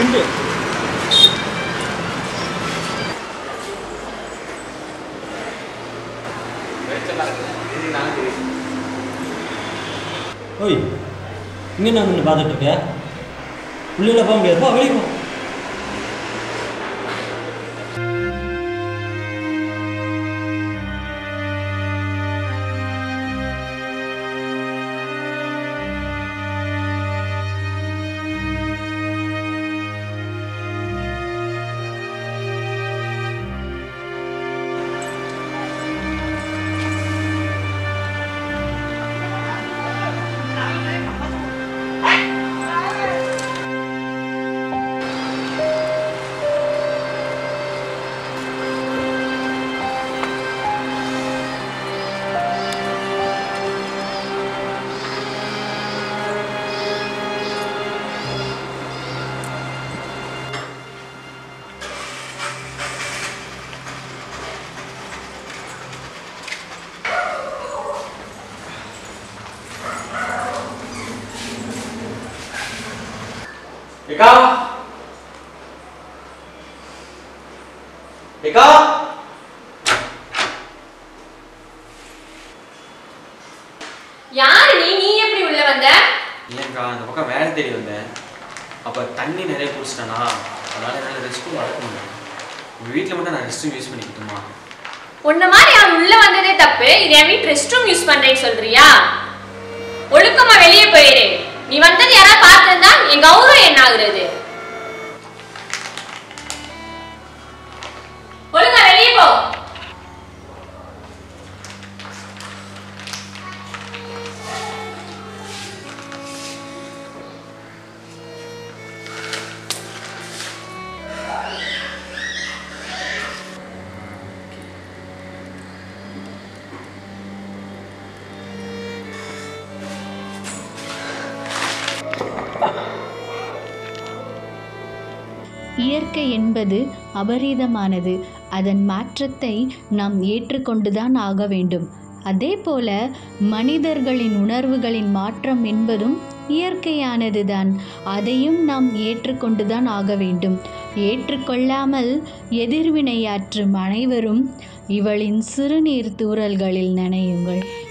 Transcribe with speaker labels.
Speaker 1: நில்லு ஓய் இங்கே நான் நின்று பார்த்துட்டு இருக்க உள்ளே போக முடியாது போ வெளியே போ
Speaker 2: ஏக்கா ஏக்கா
Speaker 3: யாரு நீ நீ எப்படி உள்ள வந்த
Speaker 2: ஏன்க்கா அந்த பக்கம் வேலை தேடி வந்தேன் அப்போ தண்ணி நிறைய குடிச்சிட்டேனா அதனால என்னால் ரெஸ்ட் ரூம் வளர்க்க முடியல உங்கள் வீட்டில் மட்டும் நான் ரெஸ்ட் ரூம் யூஸ் பண்ணிக்கிட்டுமா
Speaker 3: உன்ன மாதிரி அவன் உள்ள வந்ததே தப்பு இது என் வீட்டு ரெஸ்ட் ரூம் யூஸ் பண்றேன்னு சொல்றியா ஒழுக்கமா வெளியே போயிரு நீ வந்தது யாராவது பார்த்திருந்தா என் கௌரவம் என்ன ஆகுறது ஒழுங்கா வெளியே போ
Speaker 4: இயற்கை என்பது அபரீதமானது அதன் மாற்றத்தை நாம் ஏற்றுக்கொண்டுதான் ஆக வேண்டும் அதே போல மனிதர்களின் உணர்வுகளின் மாற்றம் என்பதும் இயற்கையானதுதான் அதையும் நாம் ஏற்றுக்கொண்டுதான் ஆக வேண்டும் ஏற்றுக்கொள்ளாமல் எதிர்வினையாற்றும் அனைவரும் இவளின் சிறுநீர் தூறல்களில் நனையுங்கள்